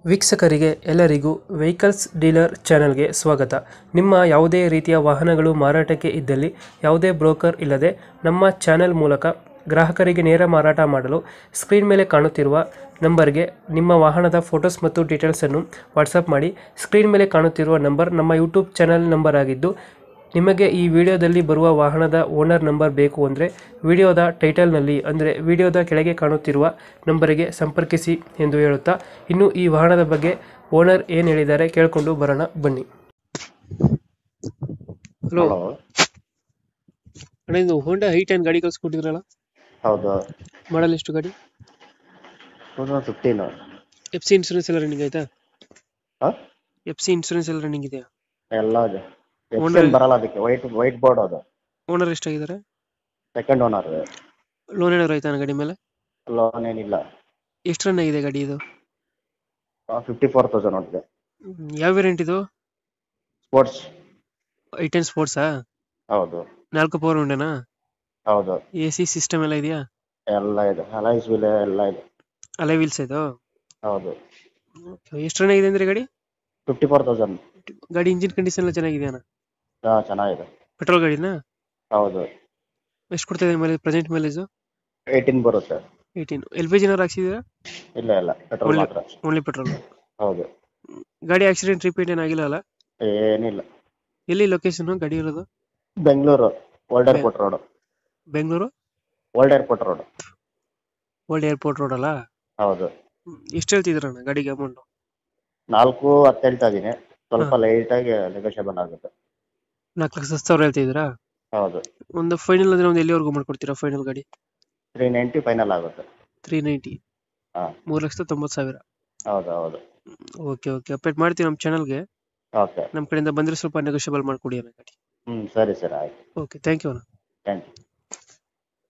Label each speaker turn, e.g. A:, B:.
A: ವೀಕ್ಷಕರಿಗೆ ಎಲ್ಲರಿಗೂ vehicles dealer ಚಾನೆಲ್ಗೆ ಸ್ವಾಗತ ನಿಮ್ಮ ಯಾವುದೇ ರೀತಿಯ ವಾಹನಗಳು ಮಾರಾಟಕ್ಕೆ ಇದ್ದಲ್ಲಿ ಯಾವುದೇ ಬ್ರೋಕರ್ ಇಲ್ಲದೆ ನಮ್ಮ ಚಾನೆಲ್ ಮೂಲಕ ಗ್ರಾಹಕರಿಗೆ ನೇರ ಮಾರಾಟ ಮಾಡಲು ಸ್ಕ್ರೀನ್ ಮೇಲೆ ಕಾಣುತ್ತಿರುವ ನಂಬರ್ಗೆ ನಿಮ್ಮ ವಾಹನದ ಫೋಟೋಸ್ ಮತ್ತು ಡೀಟೇಲ್ಸನ್ನು ವಾಟ್ಸಪ್ ಮಾಡಿ ಸ್ಕ್ರೀನ್ ಮೇಲೆ ಕಾಣುತ್ತಿರುವ ನಂಬರ್ ನಮ್ಮ ಯೂಟ್ಯೂಬ್ ಚಾನೆಲ್ ನಂಬರ್ ಆಗಿದ್ದು ನಿಮಗೆ ಈ ವಿಡಿಯೋದಲ್ಲಿ ಬರುವ ವಾಹನದ ಓನರ್ ನಂಬರ್ ಬೇಕು ಅಂದರೆ ವಿಡಿಯೋದ ಟೈಟಲ್ನಲ್ಲಿ ಅಂದರೆ ವಿಡಿಯೋದ ಕೆಳಗೆ ಕಾಣುತ್ತಿರುವ ನಂಬರಿಗೆ ಸಂಪರ್ಕಿಸಿ ಎಂದು ಹೇಳುತ್ತಾ ಇನ್ನು ಈ ವಾಹನದ ಬಗ್ಗೆ ಓನರ್ ಏನು ಹೇಳಿದ್ದಾರೆ ಕೇಳಿಕೊಂಡು ಬರೋಣ ಬನ್ನಿ ಹಲೋ
B: ಹಲೋ
A: ಅಣ್ಣ ಇದು ಹೋಂಡಾ ಹೈ ಟೆನ್ ಗಾಡಿ ಕಳ್ಸ್ಕೊಟ್ಟಿದ್ರಲ್ಲ
B: ಹೌದು
A: ಮಾಡಲ್ ಎಷ್ಟು ಗಾಡಿ
B: two thousand fifteen
A: F C insurance ಎಲ್ಲ ರನ್ನಿಂಗ್ ಆಯ್ತಾ
B: ಹಾಂ
A: ಎಫ್ ಸಿ ಇನ್ಸೂರೆನ್ಸ್ ಎಲ್ಲ ರನ್ನಿಂಗ್ ಇದೆಯಾ
B: ಎಲ್ಲ ಇದೆ
A: Honda-
B: ಎಕ್ಸ್ಚೇಂಜ್ ಬರಲ್ಲ ಅದಕ್ಕೆ ವೈಟ್ ವೈಟ್ ಬೋರ್ಡ್ ಅದು
A: ಓನರ್ ಎಷ್ಟಾಗಿದ್ದಾರೆ
B: ಸೆಕೆಂಡ್ ಓನರ್
A: ಲೋನ್ ಏನಾದ್ರು ಆಯ್ತಾ ಗಾಡಿ ಮೇಲೆ
B: ಲೋನ್ ಏನಿಲ್ಲ
A: ಎಷ್ಟು ರನ್ ಆಗಿದೆ ಗಾಡಿ ಇದು
B: ಫಿಫ್ಟಿ ಫೋರ್ ತೌಸಂಡ್ ನೋಡಿದೆ
A: ಹ್ಮ್, ಯಾವ ವೇರಿಯಂಟ್ ಇದು
B: ಸ್ಪೋರ್ಟ್ಸ್
A: ಐ ಟೆನ್ ಸ್ಪೋರ್ಟ್ಸಾ
B: ಹೌದು
A: ನಾಲ್ಕು ಪವರ್ ಉಂಡೆನಾ
B: ಹೌದು
A: ಎ ಸಿ ಸಿಸ್ಟಮ್ ಎಲ್ಲ ಇದೆಯಾ
B: ಎಲ್ಲ ಇದೆ ಅಲೈಸ್ ವಿಲ್ ಎಲ್ಲ ಇದೆ
A: ಅಲೆ ವೀಲ್ಸ್ ಇದು
B: ಹೌದು
A: ಎಷ್ಟು ರನ್ ಆಗಿದೆ ಅಂದ್ರೆ ಗಾಡಿ
B: ಫಿಫ್ಟಿ ಫೋರ್ ತೌಸಂಡ್
A: ಗಾಡಿ ಇಂಜಿನ್ ಕಂಡೀಷನ್ ಎಲ್ಲ ಚೆನ್ನಾಗಿದೆಯಾ
B: ಹಾಂ ಚೆನ್ನಾಗಿದೆ
A: ಪೆಟ್ರೋಲ್ ಗಾಡಿನಾ
B: ಹೌದು
A: ಎಷ್ಟು ಕೊಡ್ತಾ ಇದೆ ಮೇಲೆ ಪ್ರೆಸೆಂಟ್ ಮೈಲೇಜ್
B: ಏಯ್ಟೀನ್ ಬರುತ್ತೆ
A: ಏಯ್ಟೀನ್ ಎಲ್ ಪಿ ಜಿನಾರು ಹಾಕ್ಸಿದ್ದೀರಾ
B: ಇಲ್ಲ ಇಲ್ಲ ಪೆಟ್ರೋಲ್
A: Only-
B: ಮಾತ್ರ
A: ಓನ್ಲಿ ಪೆಟ್ರೋಲ್
B: ಹೌದು
A: ಗಾಡಿ ಆಕ್ಸಿಡೆಂಟ್ ರಿಪೀಟ್ ಏನಾಗಿಲ್ಲ ಅಲ್ಲ
B: ಏನಿಲ್ಲ
A: ಎಲ್ಲಿ ಲೊಕೇಶನ್ ಗಾಡಿ ಇರೋದು
B: Bengaluru old airport road
A: Bengaluru
B: old airport road
A: old airport road ಅಲ್ಲ
B: ಹೌದು
A: ಎಷ್ಟು ಹೇಳ್ತಿದ್ರಣ್ಣ ಗಾಡಿಗೆ ಅಮೌಂಟ್
B: ನಾಲ್ಕು ಹತ್ತು ಹೇಳ್ತಾ ಇದ್ದೀನಿ ಸ್ವಲ್ಪ ಲೈಟ್ ಆಗಿ ನೆಗೋಷಿಯಬಲ್ ಆಗುತ್ತೆ
A: ನಾಲ್ಕು ಲಕ್ಷ ಹತ್ತು ಸಾವಿರ ಹೇಳ್ತಿದ್ದೀರಾ
B: ಹೌದು
A: ಒಂದು ಫೈನಲ್ ಅಂದ್ರೆ ಒಂದು ಎಲ್ಲಿವರೆಗೂ ಮಾಡ್ಕೊಡ್ತೀರಾ ಫೈನಲ್ ಗಾಡಿ
B: ತ್ರೀ ನೈಂಟಿ ಫೈನಲ್ ಆಗುತ್ತೆ
A: ತ್ರೀ ನೈಂಟಿ
B: ಹಾ.
A: ಮೂರು ಲಕ್ಷದ ತೊಂಬತ್ತು ಸಾವಿರ
B: ಹೌದು ಹೌದು
A: ಓಕೆ ಓಕೆ ಅಪ್ಡೇಟ್ ಮಾಡ್ತೀವಿ ನಮ್ಮ ಚಾನಲ್ಗೆ
B: ಓಕೆ
A: ನಮ್ಮ ಕಡೆಯಿಂದ ಬಂದರೆ ಸ್ವಲ್ಪ ನೆಗೋಷಿಯಬಲ್ ಮಾಡಿಕೊಡಿ ಅಣ್ಣ ಗಾಡಿ
B: ಹ್ಮ್ ಸರಿ ಸರಿ ಆಯ್ತು
A: ಓಕೆ ಥ್ಯಾಂಕ್ ಯು ಅಣ್ಣ
B: ಥ್ಯಾಂಕ್ ಯು